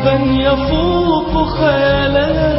حبا يفوق خيالنا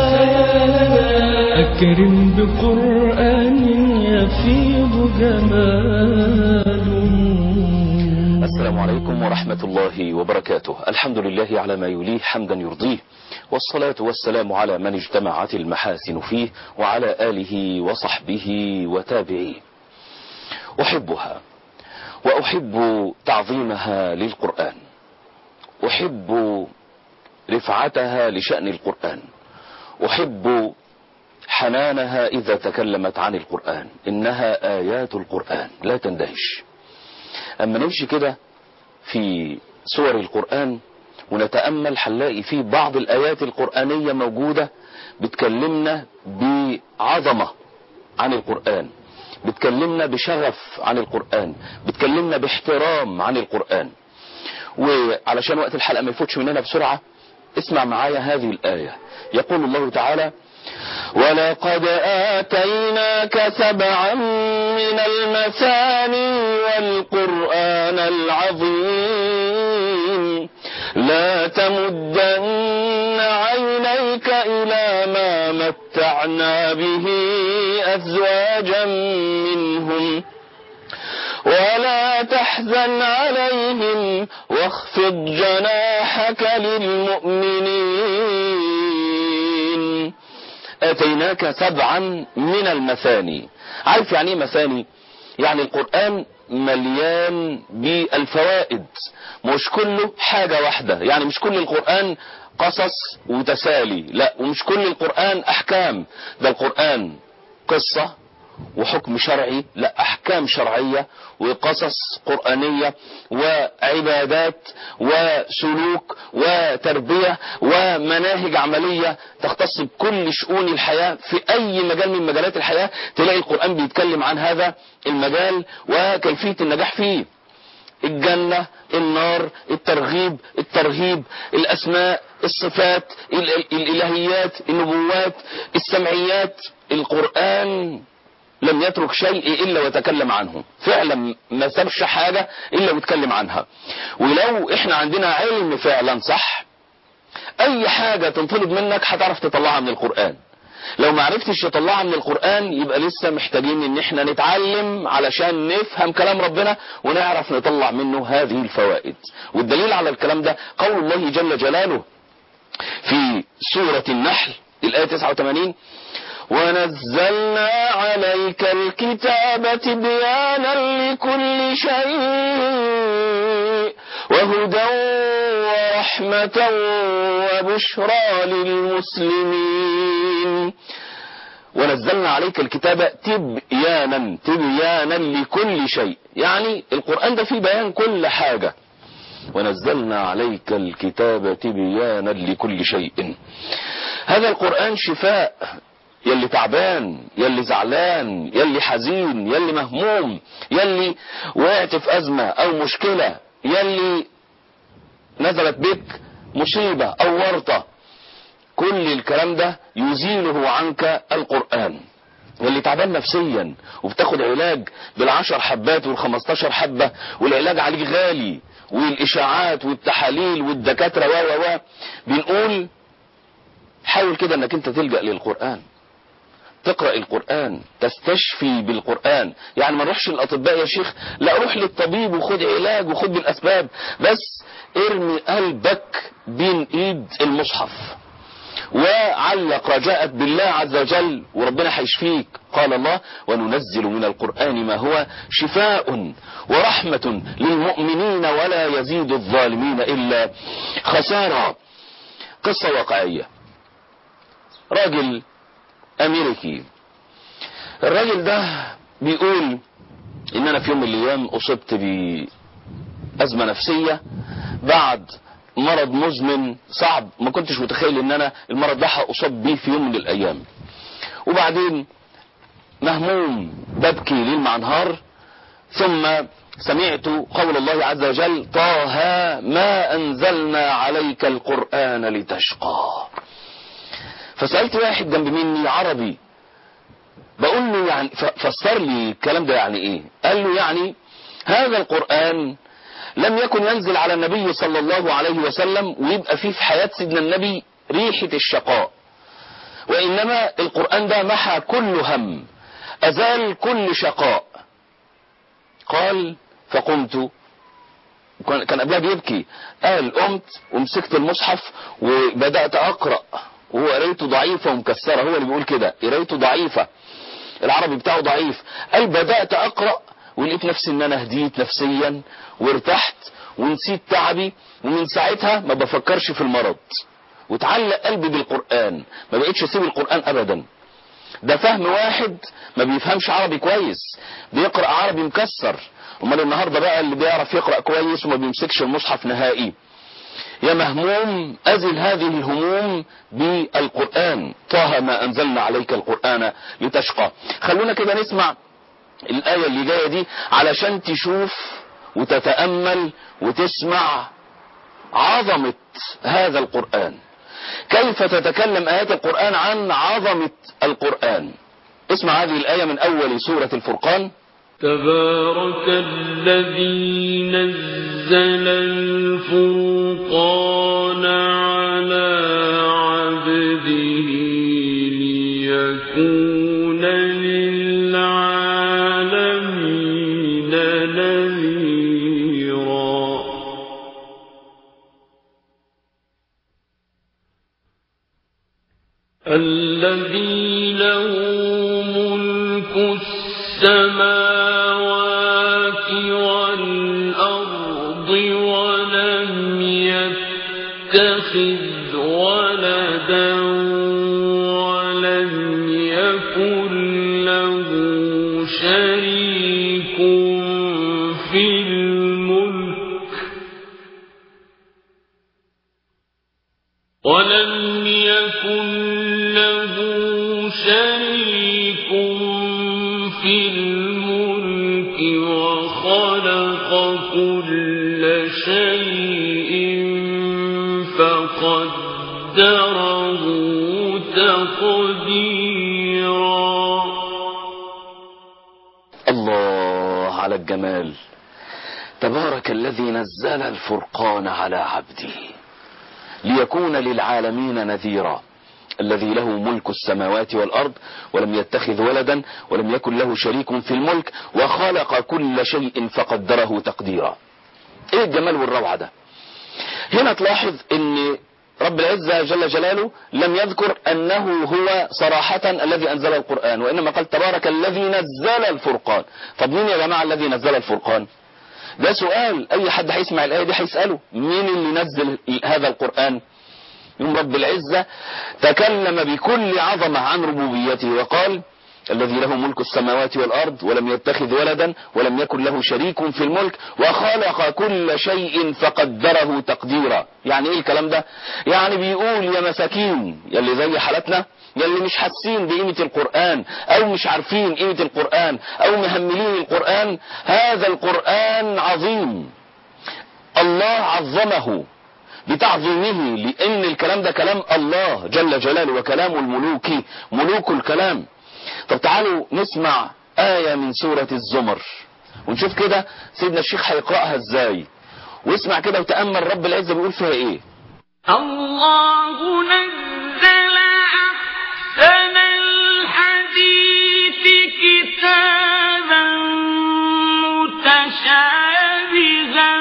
أكرم بقرآن يفيض جماله السلام عليكم ورحمة الله وبركاته الحمد لله على ما يليه حمدا يرضيه والصلاة والسلام على من اجتمعت المحاسن فيه وعلى آله وصحبه وتابعيه أحبها وأحب تعظيمها للقرآن أحب رفعتها لشأن القرآن أحب حنانها إذا تكلمت عن القرآن إنها آيات القرآن لا تندهش أما نمشي كده في سور القرآن ونتأمل هنلاقي في بعض الآيات القرآنية موجودة بتكلمنا بعظمة عن القرآن بتكلمنا بشغف عن القرآن بتكلمنا باحترام عن القرآن وعلشان وقت الحلقة ما يفوتش مننا بسرعة اسمع معايا هذه الآية يقول الله تعالى ولقد آتيناك سبعا من المثاني والقرآن العظيم لا تمدن عينيك إلى ما متعنا به أزواجا منهم ولا تحزن عليهم واخفض جناحك للمؤمنين اتيناك سبعا من المثاني عارف يعني ايه مثاني يعني القرآن مليان بالفوائد مش كله حاجة واحدة يعني مش كل القرآن قصص وتسالي لا ومش كل القرآن احكام ده القرآن قصة وحكم شرعي لا احكام شرعية وقصص قرآنية وعبادات وسلوك وتربية ومناهج عملية تختص بكل شؤون الحياة في اي مجال من مجالات الحياة تلاقي القرآن بيتكلم عن هذا المجال وكيفية النجاح فيه الجنة النار الترغيب الترهيب الأسماء الصفات الإلهيات النبوات السمعيات القرآن لم يترك شيء إلا وتكلم عنه فعلا ما سابش حاجة إلا وتكلم عنها ولو إحنا عندنا علم فعلا صح أي حاجة تنطلب منك هتعرف تطلعها من القرآن لو ما عرفتش تطلعها من القرآن يبقى لسه محتاجين ان احنا نتعلم علشان نفهم كلام ربنا ونعرف نطلع منه هذه الفوائد والدليل على الكلام ده قول الله جل جلاله في سورة النحل الآية 89 ونزلنا عليك الكتاب تبيانا لكل شيء وهدى ورحمة وبشرى للمسلمين ونزلنا عليك الكتاب تبيانا تبيانا لكل شيء يعني القرآن ده فيه بيان كل حاجة ونزلنا عليك الكتاب تبيانا لكل شيء هذا القرآن شفاء يلي تعبان يلي زعلان يلي حزين يلي مهموم يلي وقعت في أزمة أو مشكلة يلي نزلت بك مصيبة أو ورطة كل الكلام ده يزيله عنك القرآن واللي تعبان نفسيا وبتاخد علاج بالعشر حبات والخمستاشر حبة والعلاج عليه غالي والإشاعات والتحاليل والدكاترة و و و بنقول حاول كده انك انت تلجأ للقرآن تقرأ القرآن تستشفي بالقرآن يعني ما نروحش للأطباء يا شيخ لا روح للطبيب وخد علاج وخد بالأسباب بس ارمي قلبك بين ايد المصحف وعلق رجاءك بالله عز وجل وربنا هيشفيك قال الله وننزل من القرآن ما هو شفاء ورحمة للمؤمنين ولا يزيد الظالمين إلا خسارة قصة واقعية راجل أمريكي الراجل ده بيقول إن أنا في يوم من الأيام أصبت بأزمة نفسية بعد مرض مزمن صعب ما كنتش متخيل ان انا المرض ده هاصاب بيه في يوم من الايام وبعدين مهموم ببكي ليل مع نهار ثم سمعت قول الله عز وجل طه ما انزلنا عليك القرآن لتشقى فسألت واحد جنب مني عربي بقول له يعني فسر لي الكلام ده يعني ايه قال له يعني هذا القرآن لم يكن ينزل على النبي صلى الله عليه وسلم ويبقى فيه في حياة سيدنا النبي ريحة الشقاء وإنما القرآن ده محى كل هم أزال كل شقاء قال فقمت كان قبلها بيبكي قال قمت ومسكت المصحف وبدأت أقرأ وهو قرايته ضعيفة ومكسرة هو اللي بيقول كده قرايته ضعيفة العربي بتاعه ضعيف قال بدأت أقرأ ولقيت نفسي ان انا هديت نفسيا وارتحت ونسيت تعبي ومن ساعتها ما بفكرش في المرض وتعلق قلبي بالقرآن ما بقيتش اسيب القرآن ابدا ده فهم واحد ما بيفهمش عربي كويس بيقرأ عربي مكسر امال النهارده بقى اللي بيعرف يقرأ كويس وما بيمسكش المصحف نهائي يا مهموم أزل هذه الهموم بالقرآن طه ما أنزلنا عليك القرآن لتشقى خلونا كده نسمع الآية اللي جاية دي علشان تشوف وتتأمل وتسمع عظمة هذا القرآن كيف تتكلم آيات القرآن عن عظمة القرآن اسمع هذه الآية من أول سورة الفرقان تبارك الذي نزل الفرقان على عبده ليكون للعالمين نذيرا الذي له ملك السماوات والأرض ولم يتخذ ولدا ولم يكن له شريك في الملك ولم يكن له شريك في الملك وخلق كل شيء فقدره تقديرا الله على الجمال تبارك الذي نزل الفرقان على عبده ليكون للعالمين نذيرا الذي له ملك السماوات والأرض ولم يتخذ ولدا ولم يكن له شريك في الملك وخلق كل شيء فقدره تقديرا ايه الجمال والروعة ده هنا تلاحظ ان رب العزة جل جلاله لم يذكر انه هو صراحة الذي انزل القرآن وانما قال تبارك الذي نزل الفرقان طب مين يا جماعة الذي نزل الفرقان ده سؤال اي حد هيسمع الايه دي هيساله مين اللي نزل هذا القران يوم رب العزه تكلم بكل عظمه عن ربوبيته وقال الذي له ملك السماوات والارض ولم يتخذ ولدا ولم يكن له شريك في الملك وخلق كل شيء فقدره تقديرا يعني ايه الكلام ده يعني بيقول يا مساكين يلي زي حالتنا يلي مش حاسين بقيمة القرآن او مش عارفين قيمة القرآن او مهملين القرآن هذا القرآن عظيم الله عظمه بتعظيمه لان الكلام ده كلام الله جل جلاله وكلام الملوك ملوك الكلام طب تعالوا نسمع آية من سورة الزمر ونشوف كده سيدنا الشيخ هيقرأها ازاي واسمع كده وتأمل رب العزة بيقول فيها ايه الله نزل أحسن الحديث كتابا متشابها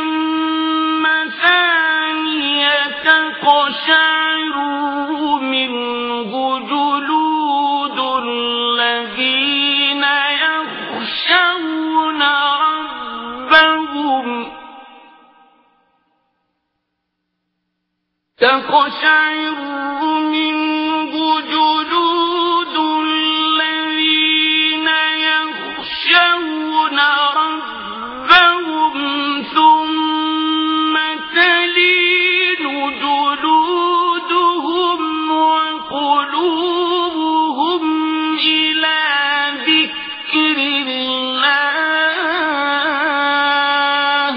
مثانية تقشعر منه جلود الذين يخشون ربهم تقشعر منه جلود الذين يخشون ربهم ثم تلين جلودهم وقلوبهم إلى ذكر الله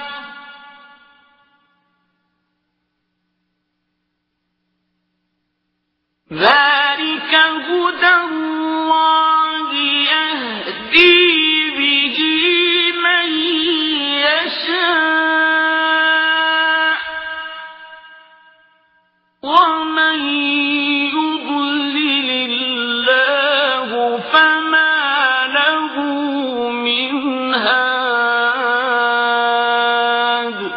ذلك هدى الله يهدي به من يشاء ومن يضلل الله فما له من هاد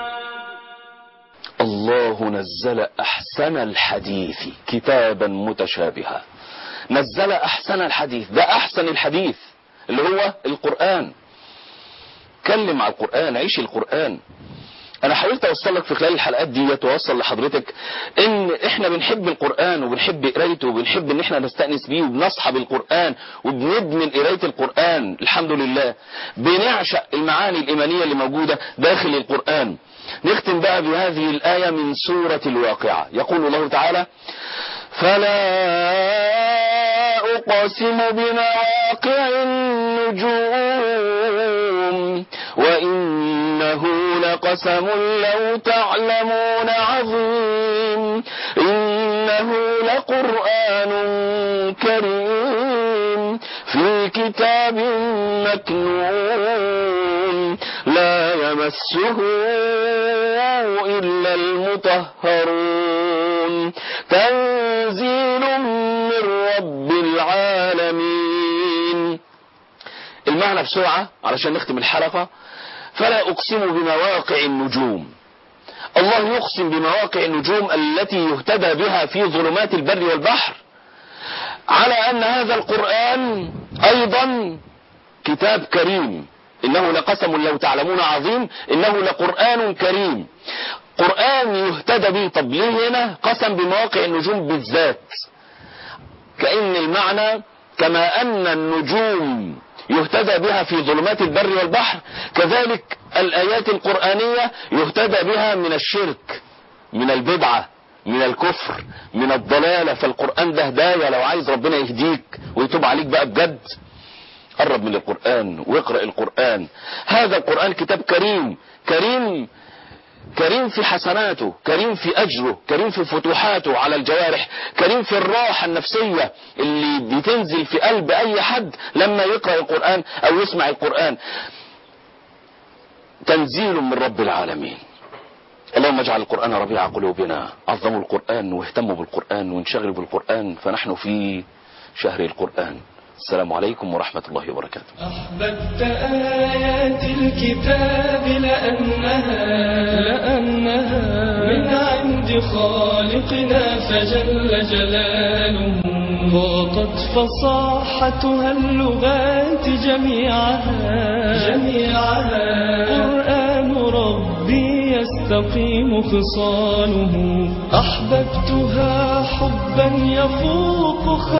الله نزل أحسن الحديث كتابا متشابها نزل أحسن الحديث ده أحسن الحديث اللي هو القرآن كلم على القرآن عيش القرآن انا حاولت اوصل لك في خلال الحلقات دي توصل لحضرتك ان احنا بنحب القرآن وبنحب قرايته وبنحب ان احنا نستأنس بيه وبنصحب القرآن وبندمن قراية القرآن الحمد لله بنعشق المعاني الايمانية اللي موجودة داخل القرآن نختم بقى بهذه الآية من سورة الواقعة يقول الله تعالى فلا أقسم بمواقع النجوم وإنه لقسم لو تعلمون عظيم إنه لقرآن كريم في كتاب مكنون لا يمسه إلا المطهرون تنزيل من رب العالمين المعنى بسرعة علشان نختم الحلقة فلا أقسم بمواقع النجوم الله يقسم بمواقع النجوم التي يهتدى بها في ظلمات البر والبحر على أن هذا القرآن أيضا كتاب كريم إنه لقسم لو تعلمون عظيم إنه لقرآن كريم قرآن يهتدى به طب ليه هنا قسم بمواقع النجوم بالذات كأن المعنى كما أن النجوم يهتدى بها في ظلمات البر والبحر كذلك الآيات القرآنية يهتدى بها من الشرك من البدعة من الكفر من الضلالة فالقرآن ده هداية لو عايز ربنا يهديك ويتوب عليك بقى بجد قرب من القرآن واقرأ القرآن هذا القرآن كتاب كريم كريم كريم في حسناته كريم في أجره كريم في فتوحاته على الجوارح كريم في الراحة النفسية اللي بتنزل في قلب أي حد لما يقرأ القرآن أو يسمع القرآن تنزيل من رب العالمين اللهم اجعل القرآن ربيع قلوبنا عظموا القرآن واهتموا بالقرآن وانشغلوا بالقرآن فنحن في شهر القرآن السلام عليكم ورحمة الله وبركاته أحببت آيات الكتاب لأنها لأنها من عند خالقنا فجل جلاله ضاقت فصاحتها اللغات جميعها جميعها قرآن ربي يستقيم خصاله أحببتها حبا يفوق